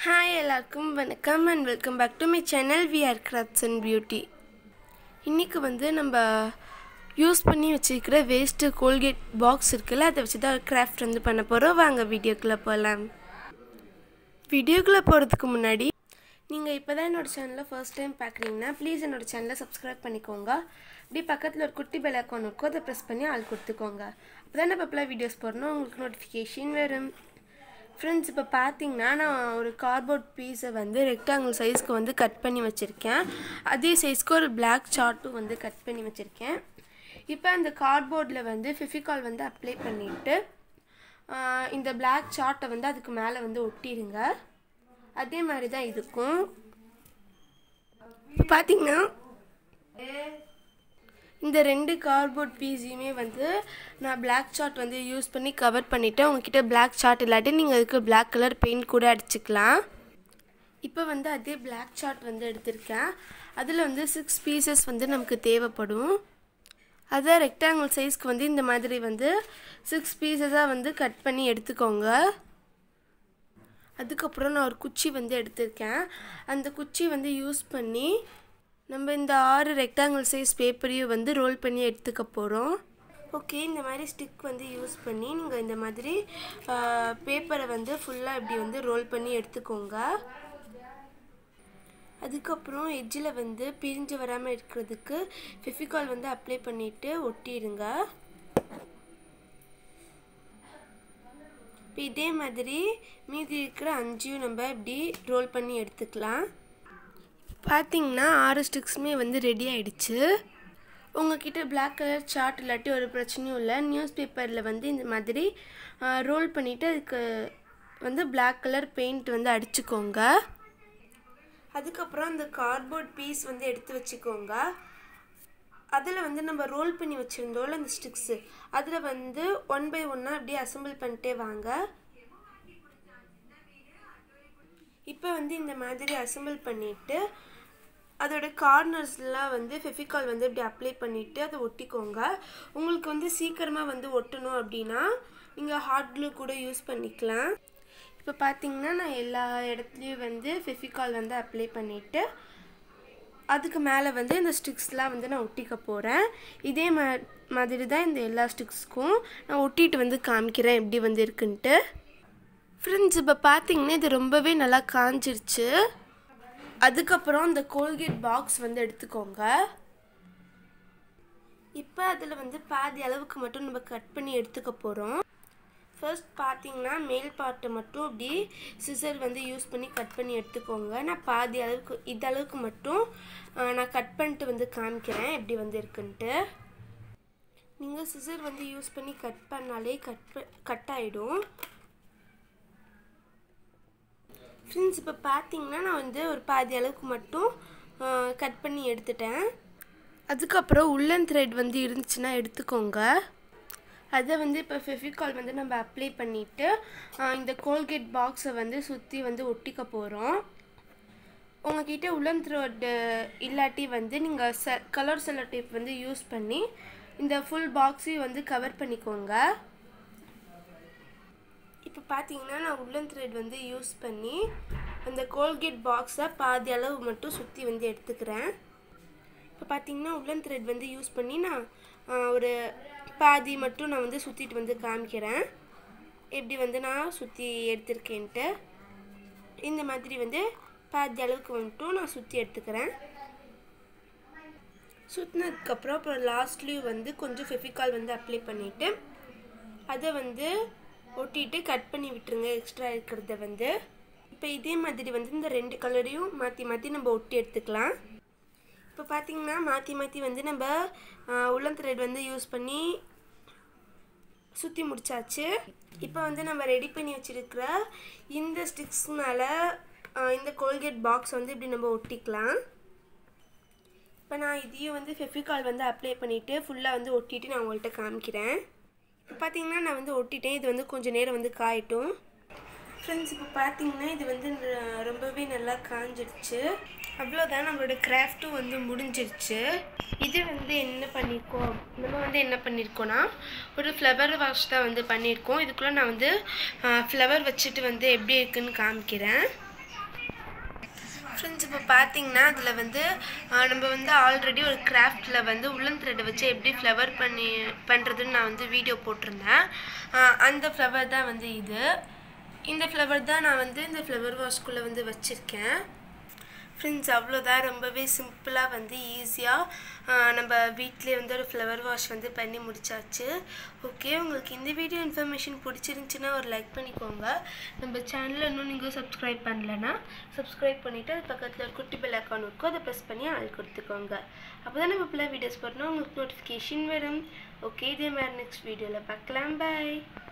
hi எல்லாருக்கும் வணக்கம் and welcome back to my channel we are crafts and beauty இன்றைக்கி வந்து நம்ம யூஸ் பண்ணி வச்சுருக்கிற வேஸ்ட்டு கோல்கேட் பாக்ஸ் இருக்குல்ல அதை வச்சு தான் கிராஃப்ட் வந்து பண்ண போகிறோம் வாங்க வீடியோக்குள்ளே போகலாம் வீடியோக்குள்ளே போகிறதுக்கு முன்னாடி நீங்கள் இப்போ தான் என்னோடய சேனலை ஃபர்ஸ்ட் டைம் பார்க்குறீங்கன்னா ப்ளீஸ் என்னோடய சேனலை சப்ஸ்கிரைப் பண்ணிக்கோங்க இப்படி பக்கத்தில் ஒரு குட்டி பெல் அக்கௌண்ட் இருக்கும் அதை ப்ரெஸ் பண்ணி ஆள் கொடுத்துக்கோங்க அப்போ தான் நம்ம இப்போலாம் வீடியோஸ் போடணும் உங்களுக்கு நோட்டிஃபிகேஷன் வரும் ஃப்ரெண்ட்ஸ் இப்போ பார்த்தீங்கன்னா நான் ஒரு கார்ட்போர்ட் பீஸை வந்து ரெக்டாங்கிள் சைஸ்க்கு வந்து கட் பண்ணி வச்சுருக்கேன் அதே சைஸ்க்கு ஒரு பிளாக் சார்ட்டும் வந்து கட் பண்ணி வச்சுருக்கேன் இப்போ அந்த கார்ட்போர்டில் வந்து ஃபிஃபிகால் வந்து அப்ளை பண்ணிவிட்டு இந்த பிளாக் சார்ட்டை வந்து அதுக்கு மேலே வந்து ஒட்டிடுங்க அதே மாதிரி தான் இதுக்கும் இப்போ பார்த்தீங்கன்னா இந்த ரெண்டு கார்ட்போர்ட் பீஸையுமே வந்து நான் பிளாக் சார்ட் வந்து யூஸ் பண்ணி கவர் பண்ணிவிட்டேன் உங்ககிட்ட பிளாக் சார்ட் இல்லாட்டி நீங்கள் அதுக்கு பிளாக் கலர் பெயிண்ட் கூட அடிச்சுக்கலாம் இப்போ வந்து அதே பிளாக் சார்ட் வந்து எடுத்திருக்கேன் அதில் வந்து சிக்ஸ் பீசஸ் வந்து நமக்கு தேவைப்படும் அதை ரெக்டாங்கிள் சைஸ்க்கு வந்து இந்த மாதிரி வந்து சிக்ஸ் பீசஸாக வந்து கட் பண்ணி எடுத்துக்கோங்க அதுக்கப்புறம் நான் ஒரு குச்சி வந்து எடுத்திருக்கேன் அந்த குச்சி வந்து யூஸ் பண்ணி நம்ம இந்த ஆறு ரெக்டாங்கிள் சைஸ் பேப்பரையும் வந்து ரோல் பண்ணி எடுத்துக்க போகிறோம் ஓகே இந்த மாதிரி ஸ்டிக் வந்து யூஸ் பண்ணி நீங்கள் இந்த மாதிரி பேப்பரை வந்து ஃபுல்லாக இப்படி வந்து ரோல் பண்ணி எடுத்துக்கோங்க அதுக்கப்புறம் எட்ஜில் வந்து பிரிஞ்சு வராமல் இருக்கிறதுக்கு ஃபெஃபிகால் வந்து அப்ளை பண்ணிவிட்டு ஒட்டிடுங்க இப்போ இதே மாதிரி மீதி இருக்கிற அஞ்சையும் நம்ம இப்படி ரோல் பண்ணி எடுத்துக்கலாம் பார்த்தீங்கன்னா ஆறு ஸ்டிக்ஸுமே வந்து ரெடி ஆயிடுச்சு உங்ககிட்ட பிளாக் கலர் சார்ட் இல்லாட்டி ஒரு பிரச்சனையும் இல்லை நியூஸ் பேப்பரில் வந்து இந்த மாதிரி ரோல் பண்ணிவிட்டு அதுக்கு வந்து பிளாக் கலர் பெயிண்ட் வந்து அடிச்சுக்கோங்க அதுக்கப்புறம் அந்த கார்ட்போர்ட் பீஸ் வந்து எடுத்து வச்சுக்கோங்க அதில் வந்து நம்ம ரோல் பண்ணி வச்சுருந்தோம்ல அந்த ஸ்டிக்ஸு அதில் வந்து ஒன் பை ஒன்னாக அப்படியே அசம்பிள் பண்ணிட்டே வாங்க இப்போ வந்து இந்த மாதிரி அசம்பிள் பண்ணிவிட்டு அதோட கார்னர்ஸ்லாம் வந்து ஃபெஃபிகால் வந்து இப்படி அப்ளை பண்ணிவிட்டு அதை ஒட்டிக்கோங்க உங்களுக்கு வந்து சீக்கிரமாக வந்து ஒட்டணும் அப்படின்னா நீங்கள் ஹாட் க்ளூ கூட யூஸ் பண்ணிக்கலாம் இப்போ பார்த்தீங்கன்னா நான் எல்லா இடத்துலையும் வந்து ஃபெஃபிகால் வந்து அப்ளை பண்ணிவிட்டு அதுக்கு மேலே வந்து இந்த ஸ்டிக்ஸ்லாம் வந்து நான் ஒட்டிக்க போகிறேன் இதே மா மாதிரி தான் இந்த எல்லா ஸ்டிக்ஸ்க்கும் நான் ஒட்டிட்டு வந்து காமிக்கிறேன் எப்படி வந்து இருக்குன்ட்டு ஃப்ரெண்ட்ஸ் இப்போ பார்த்தீங்கன்னா இது ரொம்பவே நல்லா காஞ்சிருச்சு அதுக்கப்புறம் இந்த கோல்கேட் பாக்ஸ் வந்து எடுத்துக்கோங்க இப்போ அதில் வந்து பாதி அளவுக்கு மட்டும் நம்ம கட் பண்ணி எடுத்துக்க போகிறோம் ஃபர்ஸ்ட் பார்த்தீங்கன்னா மேல் பார்ட்டை மட்டும் இப்படி சிசர் வந்து யூஸ் பண்ணி கட் பண்ணி எடுத்துக்கோங்க நான் பாதி அளவுக்கு இது அளவுக்கு மட்டும் நான் கட் பண்ணிட்டு வந்து காமிக்கிறேன் எப்படி வந்து இருக்குன்ட்டு நீங்கள் சிசர் வந்து யூஸ் பண்ணி கட் பண்ணாலே கட் கட் ஆகிடும் ஃப்ரெண்ட்ஸ் இப்போ பார்த்தீங்கன்னா நான் வந்து ஒரு பாதி அளவுக்கு மட்டும் கட் பண்ணி எடுத்துட்டேன் அதுக்கப்புறம் உள்ளன் த்ரெட் வந்து இருந்துச்சுன்னா எடுத்துக்கோங்க அதை வந்து இப்போ ஃபெஃபிகால் வந்து நம்ம அப்ளை பண்ணிவிட்டு இந்த கோல்கேட் பாக்ஸை வந்து சுற்றி வந்து ஒட்டிக்க போகிறோம் உங்ககிட்ட உள்ளன் த்ரெட்டு இல்லாட்டி வந்து நீங்கள் செ கலர் செல்லோ டேப் வந்து யூஸ் பண்ணி இந்த ஃபுல் பாக்ஸையும் வந்து கவர் பண்ணிக்கோங்க இப்போ பார்த்தீங்கன்னா நான் உள்ளன் த்ரெட் வந்து யூஸ் பண்ணி அந்த கோல்கேட் பாக்ஸை பாதி அளவு மட்டும் சுற்றி வந்து எடுத்துக்கிறேன் இப்போ பார்த்தீங்கன்னா உள்ளன் த்ரெட் வந்து யூஸ் பண்ணி நான் ஒரு பாதி மட்டும் நான் வந்து சுற்றிட்டு வந்து காமிக்கிறேன் எப்படி வந்து நான் சுற்றி எடுத்திருக்கேன்ட்டு இந்த மாதிரி வந்து பாதி அளவுக்கு மட்டும் நான் சுற்றி எடுத்துக்கிறேன் சுற்றினதுக்கப்புறம் அப்புறம் லாஸ்ட்லேயும் வந்து கொஞ்சம் ஃபெஃபிகால் வந்து அப்ளை பண்ணிவிட்டு அதை வந்து ஒட்டிட்டு கட் பண்ணி விட்டுருங்க எக்ஸ்ட்ரா இருக்கிறத வந்து இப்போ இதே மாதிரி வந்து இந்த ரெண்டு கலரையும் மாற்றி மாற்றி நம்ம ஒட்டி எடுத்துக்கலாம் இப்போ பார்த்திங்கன்னா மாற்றி மாற்றி வந்து நம்ம உள்ளன் த்ரெட் வந்து யூஸ் பண்ணி சுற்றி முடிச்சாச்சு இப்போ வந்து நம்ம ரெடி பண்ணி வச்சுருக்கிற இந்த ஸ்டிக்ஸ் மேலே இந்த கோல்கேட் பாக்ஸ் வந்து இப்படி நம்ம ஒட்டிக்கலாம் இப்போ நான் இதையும் வந்து ஃபெஃபிகால் வந்து அப்ளை பண்ணிவிட்டு ஃபுல்லாக வந்து ஒட்டிட்டு நான் உங்கள்கிட்ட காமிக்கிறேன் இப்போ பார்த்தீங்கன்னா நான் வந்து ஒட்டிட்டேன் இது வந்து கொஞ்சம் நேரம் வந்து காயட்டும் ஃப்ரெண்ட்ஸ் இப்போ பார்த்தீங்கன்னா இது வந்து ரொம்பவே நல்லா காஞ்சிடுச்சு அவ்வளோதான் நம்மளோட கிராஃப்ட்டும் வந்து முடிஞ்சிருச்சு இது வந்து என்ன பண்ணியிருக்கோம் நம்ம வந்து என்ன பண்ணியிருக்கோன்னா ஒரு ஃப்ளவர் வாஷ் தான் வந்து பண்ணியிருக்கோம் இதுக்குள்ளே நான் வந்து ஃப்ளவர் வச்சுட்டு வந்து எப்படி இருக்குன்னு காமிக்கிறேன் ஃப்ரெண்ட்ஸ் இப்போ பார்த்தீங்கன்னா அதில் வந்து ஆஹ், நம்ம வந்து ஆல்ரெடி ஒரு கிராஃப்டில் வந்து உள்ளன் த்ரெட்டை வச்சு எப்படி ஃப்ளவர் பண்ணி பண்ணுறதுன்னு நான் வந்து வீடியோ போட்டிருந்தேன் ஆஹ், அந்த ஃப்ளவர் தான் வந்து இது இந்த ஃப்ளவர் தான் நான் வந்து இந்த ஃப்ளவர் வாஷ்குள்ளே வந்து வச்சுருக்கேன் ஃப்ரெண்ட்ஸ் அவ்வளோதான் ரொம்பவே சிம்பிளாக வந்து ஈஸியாக நம்ம வீட்டிலே வந்து ஒரு ஃப்ளவர் வாஷ் வந்து பண்ணி முடிச்சாச்சு ஓகே உங்களுக்கு இந்த வீடியோ இன்ஃபர்மேஷன் பிடிச்சிருந்துச்சுன்னா ஒரு லைக் பண்ணிக்கோங்க நம்ம சேனலில் இன்னும் நீங்கள் சப்ஸ்கிரைப் பண்ணலன்னா சப்ஸ்கிரைப் பண்ணிவிட்டு அது பக்கத்தில் ஒரு குட்டி பெல் அக்கௌண்ட் இருக்கும் அதை ப்ரெஸ் பண்ணி ஆள் கொடுத்துக்கோங்க அப்போ தான் நம்ம இப்போலாம் வீடியோஸ் போட்டோம்னா உங்களுக்கு நோட்டிஃபிகேஷன் வரும் ஓகே இதே மாதிரி நெக்ஸ்ட் வீடியோவில் பார்க்கலாம் பாய்